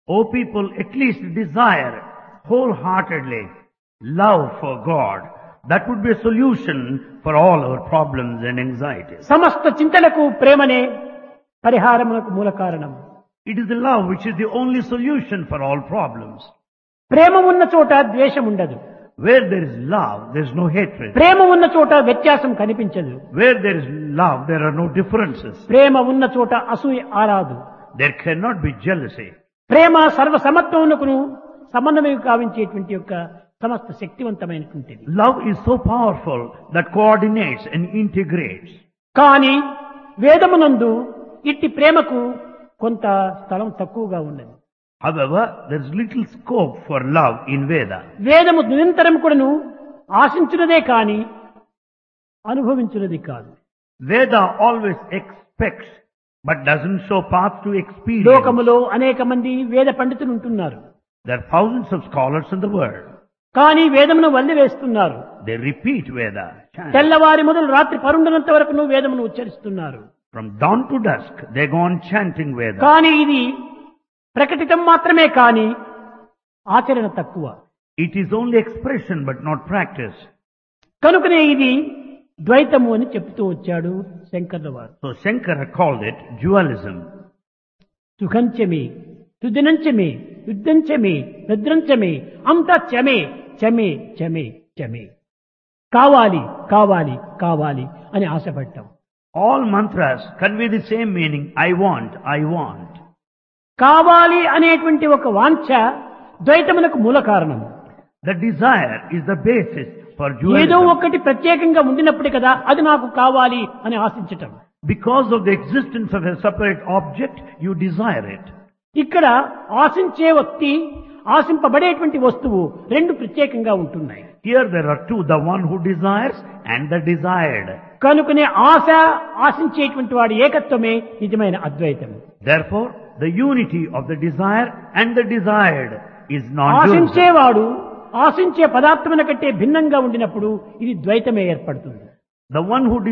O people, at least desire wholeheartedly love for God. That would be a solution for all our problems and anxieties. సమస్త చింతలకు ప్రేమనే పరిహారమునకు మూల కారణం It is the love which is the only solution for all problems. ప్రేమ ఉన్న చోట ద్వేషం ఉండదు Where there is love, there is no hatred. ప్రేమ ఉన్న చోట వ్యత్యాసం కనిపించదు Where there is love, there are no differences. ప్రేమ ఉన్న చోట అసూయ ఆరాదు There cannot be jealousy. ప్రేమ సర్వ సమత్వమునకును సమన్వయం కావించేటువంటి యొక్క సమస్త శక్తివంతమైనటువంటిది Love is so powerful that coordinates and integrates. కానీ వేదమునందు ఇట్టి ప్రేమకు కొంత స్థలం తక్కువగా ఉన్నది However, there is little scope for love in Veda. వేదము నిరంతరం కూడాను ఆశించున్నదే కాని అనుభవించున్నది కాదు Veda always expects but doesn't show path to experience. లోకములో అనేక మంది వేద పండితులు ఉంటున్నారు There are thousands of scholars in the world. కానీ వేదమును వల్లివేస్తున్నారు They repeat Veda. chant. తెల్లవారి మొదలు రాత్రి పరుండనంత వరకు వేదమును ఉచ్చరిస్తున్నారు From dawn to dusk, they go on chanting Veda. కానీ ఇది ప్రకటితం మాత్రమే కాని ఆచరణ తక్కువ It is only expression but not practice. కనుకనే ఇది ద్వైతము అని చెప్తూ వచ్చాడు శంకర్ల వారు So Shankara called it dualism. సుఖంచమే సుదినంచమే యుద్ధంచమే భద్రంచమే అంతా చమే చమే చమే చమే కావాలి కావాలి కావాలి అని ఆశపడ్డాం All mantras convey the same meaning. I want, I want. కావాలి అనేటువంటి ఒక వాంఛ ద్వైతమునకు మూల కారణం The desire is the basis for ఏదో dualism. ఒకటి ప్రత్యేకంగా ఉండినప్పుడు కదా అది నాకు కావాలి అని ఆశించటం Because of the existence of a separate object, you desire it. ఇక్కడ ఆశించే వ్యక్తి ఆశింపబడేటువంటి వస్తువు రెండు ప్రత్యేకంగా ఉంటున్నాయి Here there are two, the one who desires and the desired. కనుకనే ఆశ ఆశించేటువంటి వాడి ఏకత్వమే నిజమైన అద్వైతం Therefore, the unity of the desire and the desired is non-dualism. ఆశించేవాడు ఆశించే పదార్థమున కంటే భిన్నంగా ఉండినప్పుడు ఇది ద్వైతమే ఏర్పడుతుంది The one who